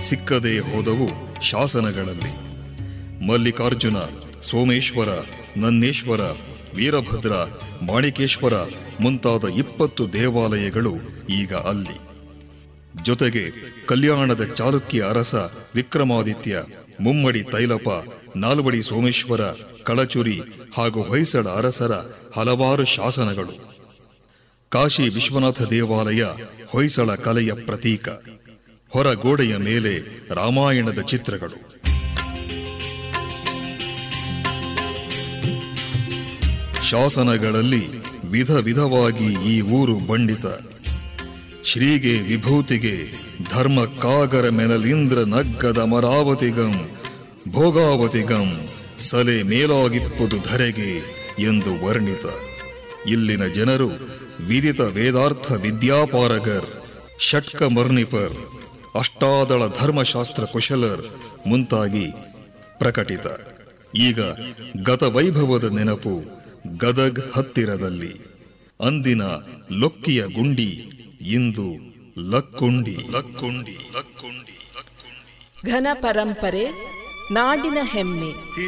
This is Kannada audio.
ಸಿಕ್ಕದೇ ಹೋದವು ಶಾಸನಗಳಲ್ಲಿ ಮಲ್ಲಿಕಾರ್ಜುನ ಸೋಮೇಶ್ವರ ನನ್ನೇಶ್ವರ ವೀರಭದ್ರ ಮಾಣಿಕೇಶ್ವರ ಮುಂತಾದ ಇಪ್ಪತ್ತು ದೇವಾಲಯಗಳು ಈಗ ಅಲ್ಲಿ ಜೊತೆಗೆ ಕಲ್ಯಾಣದ ಚಾಲುಕ್ಯ ಅರಸ ವಿಕ್ರಮಾದಿತ್ಯ ಮುಮ್ಮಡಿ ತೈಲಪ ನಾಲ್ವಡಿ ಸೋಮೇಶ್ವರ ಕಳಚುರಿ ಹಾಗೂ ಹೊಯ್ಸಳ ಅರಸರ ಹಲವಾರು ಶಾಸನಗಳು ಕಾಶಿ ವಿಶ್ವನಾಥ ದೇವಾಲಯ ಹೊಯ್ಸಳ ಕಲೆಯ ಪ್ರತೀಕ ಹೊರ ಗೋಡೆಯ ಮೇಲೆ ರಾಮಾಯಣದ ಚಿತ್ರಗಳು ಶಾಸನಗಳಲ್ಲಿ ವಿಧ ವಿಧವಾಗಿ ಈ ಊರು ಬಂಡಿತ ಶ್ರೀಗೆ ವಿಭೂತಿಗೆ ಧರ್ಮಕ್ಕಾಗರ ಮೆನಲಿಂದ್ರ ನಗ್ಗದ ಮರಾವತಿಗಂ ಭೋಗಾವತಿಗಂ ಸಲೆ ಮೇಲಾಗಿಪ್ಪುದು ಧರೆಗೆ ಎಂದು ವರ್ಣಿತ ಇಲ್ಲಿನ ಜನರು ವಿದಿತ ವೇದಾರ್ಥ ವಿದ್ಯಾಪಾರಗರ್ ಷಟ್ಕ ಮರ್ನಿಪರ್ ಅಷ್ಟಾದಳ ಧರ್ಮಶಾಸ್ತ್ರ ಕುಶಲರ್ ಮುಂತಾಗಿ ಪ್ರಕಟಿತ ಈಗ ಗತವೈಭವದ ನೆನಪು ಗದಗ್ ಹತ್ತಿರದಲ್ಲಿ ಅಂದಿನ ಲೊಕ್ಕಿಯ ಗುಂಡಿ ಇಂದು ಲಕ್ಕುಂಡಿ ಲಕ್ಕುಂಡಿ ಲಕ್ಕುಂಡಿ ಲಕ್ಕುಂಡಿ ಘನ ಪರಂಪರೆ ನಾಡಿನ ಹೆಮ್ಮೆ